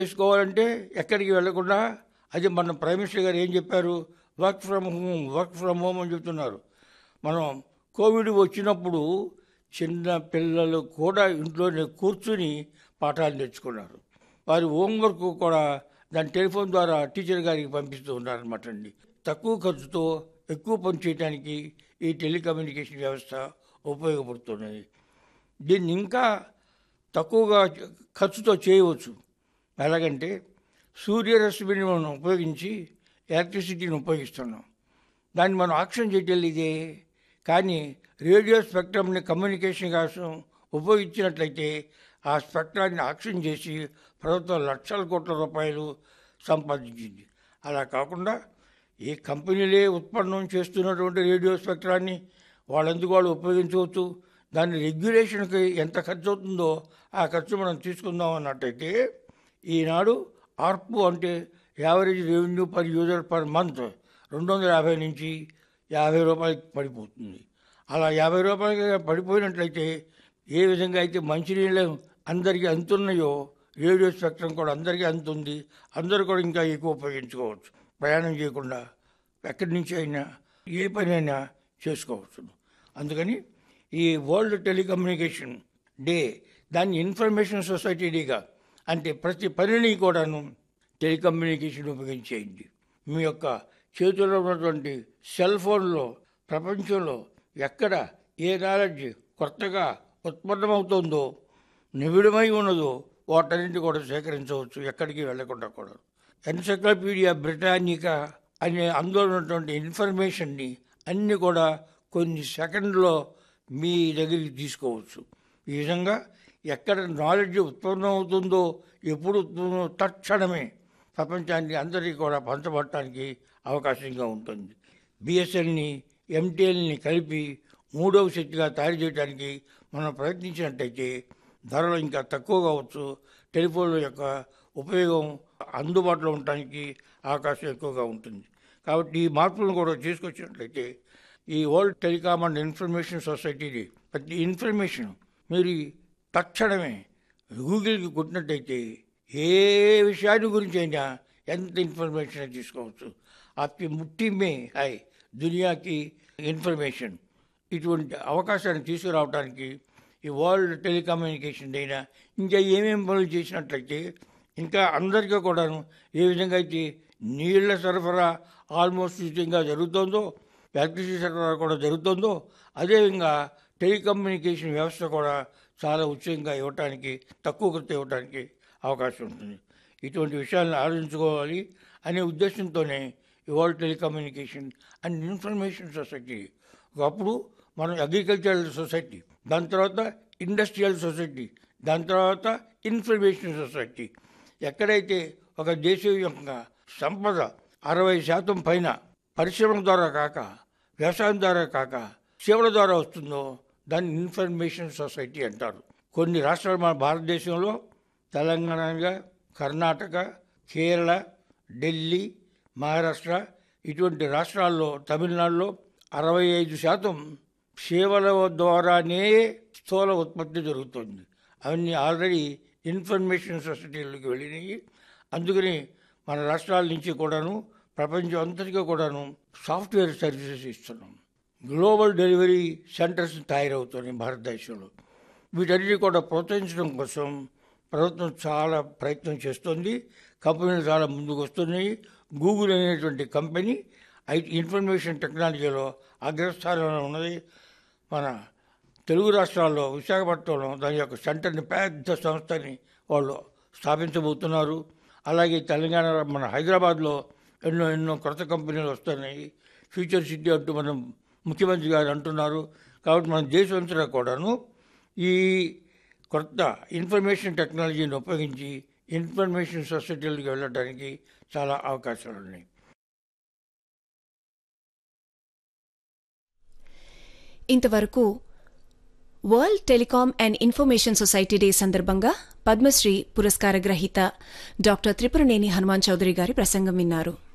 చేసుకోవాలంటే ఎక్కడికి వెళ్ళకుండా అది మన ప్రైమ్ మినిస్టర్ గారు ఏం చెప్పారు work from home work from home అని చెప్తున్నారు మనం కోవిడ్ వచ్చినప్పుడు చిన్న పిల్లలు కూడా ఇంట్లోనే కూర్చుని పాఠాలు నేర్చుకున్నారు వారి హోంవర్క్ కూడా దాని టెలిఫోన్ ద్వారా టీచర్ గారికి పంపిస్తూ ఉన్నారనమాట అండి తక్కువ ఖర్చుతో ఎక్కువ పని చేయడానికి ఈ టెలికమ్యూనికేషన్ వ్యవస్థ ఉపయోగపడుతున్నది దీన్ని ఇంకా తక్కువగా ఖర్చుతో చేయవచ్చు ఎలాగంటే సూర్యరశ్మిని మనం ఉపయోగించి ఎలక్ట్రిసిటీని ఉపయోగిస్తున్నాం దాన్ని మనం ఆక్షన్ చేయటం ఇదే కానీ రేడియో స్పెక్ట్రమ్ని కమ్యూనికేషన్ కోసం ఉపయోగించినట్లయితే ఆ స్పెక్ట్రాన్ని ఆక్షన్ చేసి ప్రభుత్వం లక్షల కోట్ల రూపాయలు సంపాదించింది అలా కాకుండా ఏ కంపెనీలే ఉత్పన్నం చేస్తున్నటువంటి రేడియో స్పెక్ట్రాన్ని వాళ్ళెందుకు వాళ్ళు ఉపయోగించవచ్చు దాని రెగ్యులేషన్కి ఎంత ఖర్చు అవుతుందో ఆ ఖర్చు మనం తీసుకుందాం అన్నట్టయితే ఈనాడు ఆర్పు అంటే average revenue per user per month రెండు వందల యాభై నుంచి యాభై రూపాయలకి పడిపోతుంది అలా యాభై రూపాయలకి పడిపోయినట్లయితే ఏ విధంగా అయితే మంచినీళ్ళు అందరికీ అందుతున్నాయో రేడియో స్పెక్ట్రం కూడా అందరికీ అందుతుంది అందరూ కూడా ఇంకా ఎక్కువ ఉపయోగించుకోవచ్చు ప్రయాణం చేయకుండా ఎక్కడి నుంచి అయినా ఏ పని అయినా చేసుకోవచ్చు అందుకని ఈ వరల్డ్ టెలికమ్యూనికేషన్ డే దాన్ని ఇన్ఫర్మేషన్ సొసైటీ డేగా అంటే ప్రతి పనిని కూడాను టెలికమ్యూనికేషన్ ఉపయోగించేయండి మీ యొక్క చేతిలో ఉన్నటువంటి సెల్ ఫోన్లో ప్రపంచంలో ఎక్కడ ఏ నాలెడ్జ్ కొత్తగా ఉత్పన్నమవుతుందో నిబిడమై ఉన్నదో వాటన్నింటి కూడా సేకరించవచ్చు ఎక్కడికి వెళ్లకుండా కూడా ఎన్సైక్లోపీడియా బ్రిటానికా అనే అందులో ఉన్నటువంటి ఇన్ఫర్మేషన్ని అన్నీ కూడా కొన్ని సెకండ్లో మీ దగ్గరికి తీసుకోవచ్చు ఈ విధంగా ఎక్కడ నాలెడ్జ్ ఉత్పన్నం అవుతుందో ఎప్పుడు ఉత్పన్నం తక్షణమే ప్రపంచానికి అందరికీ కూడా పంచబడటానికి అవకాశంగా ఉంటుంది బిఎస్ఎల్ని ఎంటీఎల్ని కలిపి మూడవ శక్తిగా తయారు చేయడానికి మనం ప్రయత్నించినట్టయితే ధరలు ఇంకా తక్కువ కావచ్చు టెలిఫోన్ల యొక్క ఉపయోగం అందుబాటులో ఉండటానికి అవకాశం ఎక్కువగా ఉంటుంది కాబట్టి ఈ మార్పులను కూడా చేసుకొచ్చినట్లయితే ఈ వరల్డ్ టెలికామ్ అండ్ ఇన్ఫర్మేషన్ సొసైటీని ప్రతి ఇన్ఫర్మేషన్ మీరు తక్షణమే గూగుల్కి కొట్టినట్టయితే ఏ విషయాన్ని గురించి అయినా ఎంత ఇన్ఫర్మేషన్ తీసుకోవచ్చు आपकी ముట్టి మే హై దునియాకి ఇన్ఫర్మేషన్ ఇటువంటి అవకాశాన్ని తీసుకురావడానికి ఈ వరల్డ్ టెలికమ్యూనికేషన్ అయినా ఇంకా ఏమేమి పనులు చేసినట్లయితే ఇంకా అందరికీ కూడాను ఏ విధంగా అయితే నీళ్ల సరఫరా ఆల్మోస్ట్ ఉచితంగా జరుగుతుందో ఎలక్ట్రిసిటీ సరఫరా కూడా జరుగుతుందో అదేవిధంగా టెలికమ్యూనికేషన్ వ్యవస్థ కూడా చాలా ఉచితంగా ఇవ్వటానికి తక్కువ ఖర్చు ఇవ్వటానికి అవకాశం ఉంటుంది ఇటువంటి విషయాలను ఆలోచించుకోవాలి అనే ఉద్దేశంతోనే ఈ world telecommunication and information society ఒకప్పుడు మనం అగ్రికల్చరల్ సొసైటీ దాని తర్వాత ఇండస్ట్రియల్ సొసైటీ దాని తర్వాత ఇన్ఫర్మేషన్ సొసైటీ ఎక్కడైతే ఒక దేశం యొక్క సంపద అరవై శాతం పైన పరిశ్రమల ద్వారా కాక వ్యవసాయం ద్వారా కాక సేవల ద్వారా వస్తుందో దాన్ని ఇన్ఫర్మేషన్ సొసైటీ అంటారు కొన్ని రాష్ట్రాలు మన భారతదేశంలో తెలంగాణగా కర్ణాటక కేరళ ఢిల్లీ మహారాష్ట్ర ఇటువంటి రాష్ట్రాల్లో తమిళనాడులో అరవై ఐదు శాతం సేవల ద్వారానే స్థూల ఉత్పత్తి జరుగుతుంది అవన్నీ ఆల్రెడీ ఇన్ఫర్మేషన్ సొసైటీలకు వెళ్ళినాయి అందుకని మన రాష్ట్రాల నుంచి కూడాను ప్రపంచం అంతటిగా కూడాను సాఫ్ట్వేర్ సర్వీసెస్ ఇస్తున్నాం గ్లోబల్ డెలివరీ సెంటర్స్ తయారవుతున్నాయి భారతదేశంలో వీటన్నిటి కూడా ప్రోత్సహించడం కోసం ప్రభుత్వం చాలా ప్రయత్నం చేస్తుంది కంపెనీలు చాలా ముందుకు వస్తున్నాయి గూగుల్ అనేటువంటి కంపెనీ ఐటీ ఇన్ఫర్మేషన్ టెక్నాలజీలో అగ్రస్థానంలో ఉన్నది మన తెలుగు రాష్ట్రాల్లో విశాఖపట్నంలో దాని యొక్క సెంటర్ని పెద్ద సంస్థని వాళ్ళు స్థాపించబోతున్నారు అలాగే తెలంగాణ మన హైదరాబాద్లో ఎన్నో ఎన్నో కొత్త కంపెనీలు వస్తున్నాయి ఫ్యూచర్ సిటీ అంటూ మనం ముఖ్యమంత్రి గారు అంటున్నారు కాబట్టి మన దేశమంతటా కూడాను ఈ కొత్త ఇన్ఫర్మేషన్ టెక్నాలజీని ఉపయోగించి ఇన్ఫర్మేషన్ సొసైటీలకు వెళ్ళడానికి చాలా అవకాశాలు ఉన్నాయి ఇంతవరకు world telecom and information society day సందర్భంగా పద్మశ్రీ పురస్కార గ్రహీత డాక్టర్ త్రిపురనేని హనుమాన్ చౌదరి గారి ప్రసంగం విన్నారు